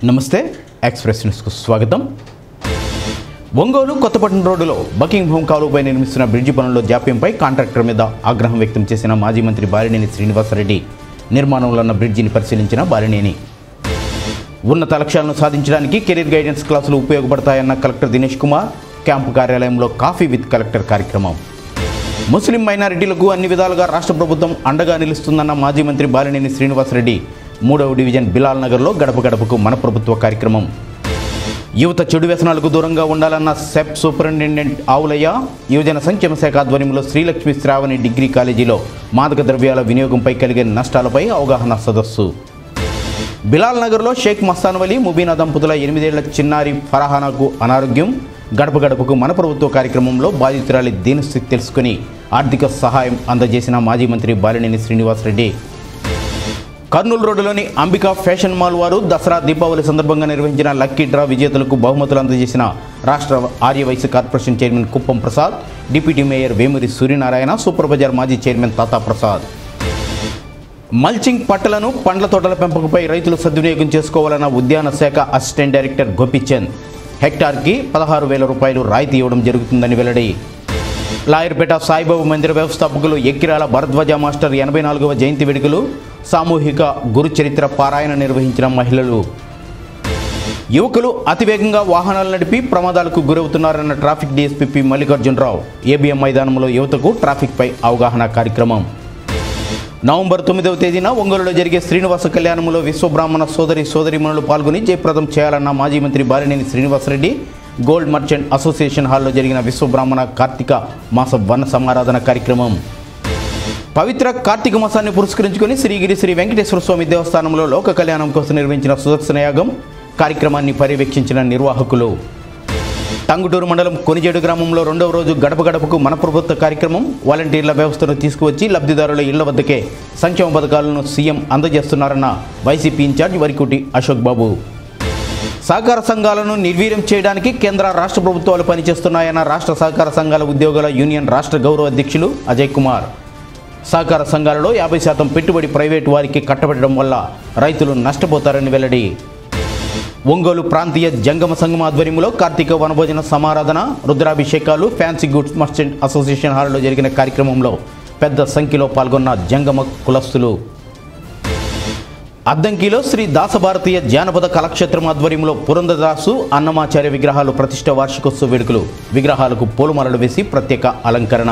నమస్తే ఎక్స్ప్రెస్ న్యూస్కు స్వాగతం ఒంగోలు కొత్తపట్నం రోడ్డులో బకింగ్ హోమ్ కాలువపై నిర్మిస్తున్న బ్రిడ్జి పనుల్లో జాప్యంపై కాంట్రాక్టర్ మీద ఆగ్రహం వ్యక్తం చేసిన మాజీ మంత్రి బాలినేని శ్రీనివాసరెడ్డి నిర్మాణంలో ఉన్న బ్రిడ్జిని పరిశీలించిన బాలినేని ఉన్నత లక్ష్యాలను సాధించడానికి కెరీర్ గైడెన్స్ క్లాసులు ఉపయోగపడతాయన్న కలెక్టర్ దినేష్ కుమార్ క్యాంపు కార్యాలయంలో కాఫీ విత్ కలెక్టర్ కార్యక్రమం ముస్లిం మైనారిటీలకు అన్ని విధాలుగా రాష్ట్ర ప్రభుత్వం అండగా నిలుస్తుందన్న మాజీ మంత్రి బాలినేని శ్రీనివాసరెడ్డి మూడవ డివిజన్ బిలాల్ నగర్లో గడప గడపకు మన ప్రభుత్వ కార్యక్రమం యువత చెడు వ్యసనాలకు దూరంగా ఉండాలన్న సెప్ సూపరింటెండెంట్ ఆవులయ్య యువజన సంక్షేమ శాఖ ఆధ్వర్యంలో శ్రీలక్ష్మి శ్రావణి డిగ్రీ కాలేజీలో మాదక ద్రవ్యాల వినియోగంపై కలిగే నష్టాలపై అవగాహన సదస్సు బిలాల్ నగర్లో షేక్ మస్తాన్ వలి ముబీనా దంపతుల ఎనిమిదేళ్ల చిన్నారి ఫరహానాకు అనారోగ్యం గడప గడపకు మన ప్రభుత్వ కార్యక్రమంలో బాధితురాలి దీనస్థితి తెలుసుకుని ఆర్థిక సహాయం అందజేసిన మాజీ మంత్రి బాలినేని శ్రీనివాసరెడ్డి కర్నూలు రోడ్డులోని అంబికా ఫ్యాషన్ మాల్ వారు దసరా దీపావళి సందర్భంగా నిర్వహించిన లక్కీ డ్రా విజేతలకు బహుమతులు అందజేసిన రాష్ట్ర Aryavysya corporation chairman Kuppam Prasad deputy mayor Vemuri Suryanarayana super bazaar మాజీ చైర్మన్ తాతా ప్రసాద్ మల్చింగ్ పట్టలను పండ్ల తోటల పెంపకంపై రైతులు సద్వినియోగం చేసుకోవాలన్న ఉద్యాన శాఖ అసిస్టెంట్ డైరెక్టర్ గోపిచంద్ హెక్టార్కి పదహారు వేల రూపాయలు రాయితీ ఇవ్వడం జరుగుతుందని వెల్లడి లాయర్పేట సాయిబాబు మందిర వ్యవస్థాపకులు ఎక్కిరాల భరద్వాజ మాస్టర్ ఎనభై నాలుగవ జయంతి వేడుకలు సామూహిక గురు చరిత్ర పారాయణ నిర్వహించిన మహిళలు యువకులు అతివేగంగా వాహనాలు నడిపి ప్రమాదాలకు గురవుతున్నారన్న traffic DSP P Mallikarjunarao ABM మైదానంలో యువతకు ట్రాఫిక్పై అవగాహన కార్యక్రమం నవంబర్ తొమ్మిదవ తేదీన ఒంగోలులో జరిగే శ్రీనివాస కళ్యాణంలో విశ్వబ్రాహ్మణ సోదరి సోదరిమణులు పాల్గొని జయప్రదం చేయాలన్న మాజీ మంత్రి Balineni Srinivasa Reddy gold merchant association హాల్లో జరిగిన విశ్వబ్రాహ్మణ కార్తీక మాస వన సమారాధన కార్యక్రమం పవిత్ర కార్తీక మాసాన్ని పురస్కరించుకొని శ్రీగిరి శ్రీ వెంకటేశ్వర స్వామి దేవస్థానంలో లోక కళ్యాణం కోసం నిర్వహించిన సుదర్శన యాగం కార్యక్రమాన్ని పర్యవేక్షించిన నిర్వాహకులు టంగుటూరు మండలం కొనిజేడు గ్రామంలో రెండవ రోజు గడప గడపకు మన ప్రభుత్వ కార్యక్రమం వాలంటీర్ల వ్యవస్థను తీసుకువచ్చి లబ్ధిదారుల ఇళ్ల వద్దకే సంక్షేమ పథకాలను సీఎం అందజేస్తున్నారన్న వైసీపీ ఇన్ఛార్జ్ వరికుటి అశోక్ బాబు సహకార సంఘాలను నిర్వీర్యం చేయడానికి కేంద్ర రాష్ట్ర ప్రభుత్వాలు పనిచేస్తున్నాయన్న రాష్ట్ర సహకార సంఘాల ఉద్యోగుల యూనియన్ రాష్ట్ర గౌరవ అధ్యక్షులు అజయ్ కుమార్ సహకార సంఘాలలో యాభై శాతం పెట్టుబడి ప్రైవేటు వారికి కట్టబెట్టడం వల్ల రైతులు నష్టపోతారని వెల్లడి ఒంగోలు ప్రాంతీయ జంగమ సంఘం ఆధ్వర్యంలో కార్తీక వనభోజన సమారాధన రుద్రాభిషేకాలు ఫ్యాన్సీ గుడ్స్ మర్చెంట్ అసోసియేషన్ హాల్లో జరిగిన కార్యక్రమంలో పెద్ద సంఖ్యలో పాల్గొన్న జంగమ కులస్తులు అద్దంకిలో శ్రీ దాసభారతీయ జానపద కళాక్షేత్రం ఆధ్వర్యంలో పురంధదాసు అన్నమాచార్య విగ్రహాలు ప్రతిష్ట వార్షికోత్సవ వేడుకలు విగ్రహాలకు పూలమాలలు వేసి ప్రత్యేక అలంకరణ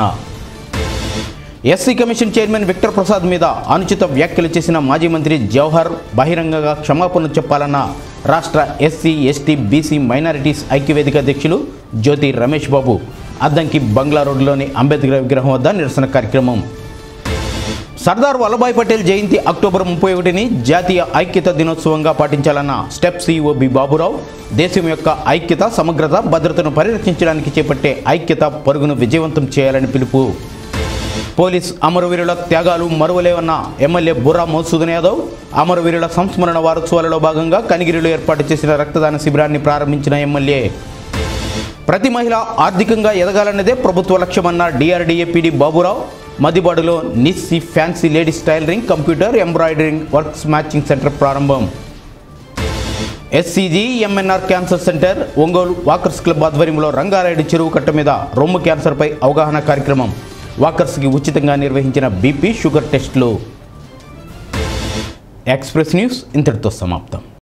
SC commission chairman Victor Prasad మీద అనుచిత వ్యాఖ్యలు చేసిన మాజీ మంత్రి జవహర్ బహిరంగంగా క్షమాపణ చెప్పాలన్న రాష్ట్ర ఎస్సీ ఎస్టీ బీసీ మైనారిటీస్ ఐక్యవేదిక అధ్యక్షులు జ్యోతి రమేష్ బాబు అద్దంకి బంగ్లా రోడ్డులోని అంబేద్కర్ విగ్రహం వద్ద నిరసన కార్యక్రమం సర్దార్ వల్లభాయ్ పటేల్ జయంతి అక్టోబర్ ముప్పై ఒకటిని జాతీయ ఐక్యత దినోత్సవంగా పాటించాలన్న స్టెప్ సిఇఓ బి బాబురావు దేశం యొక్క ఐక్యత సమగ్రత భద్రతను పరిరక్షించడానికి చేపట్టే ఐక్యత పరుగును విజయవంతం చేయాలని పిలుపు పోలీస్ అమరవీరుల త్యాగాలు మరువలేవన్న ఎమ్మెల్యే బుర్రా మధుసూదన్ యాదవ్ అమరవీరుల సంస్మరణ వారోత్సవాలలో భాగంగా కనిగిరిలో ఏర్పాటు చేసిన రక్తదాన శిబిరాన్ని ప్రారంభించిన ఎమ్మెల్యే ప్రతి మహిళ ఆర్థికంగా ఎదగాలన్నదే ప్రభుత్వ లక్ష్యమన్న డిఆర్డీఏ పీడీ బాబురావు మదిబాడులో Nissi fancy ladies tailoring computer embroidering works matching centre ప్రారంభం SCG MNR cancer centre Ongole walkers club ఆధ్వర్యంలో రంగారాయుడు చెరువు కట్ట మీద రొమ్ము క్యాన్సర్పై అవగాహన కార్యక్రమం వాకర్స్కి ఉచితంగా నిర్వహించిన బీపీ షుగర్ టెస్టులు ఎక్స్ప్రెస్ న్యూస్ ఇంతటితో సమాప్తం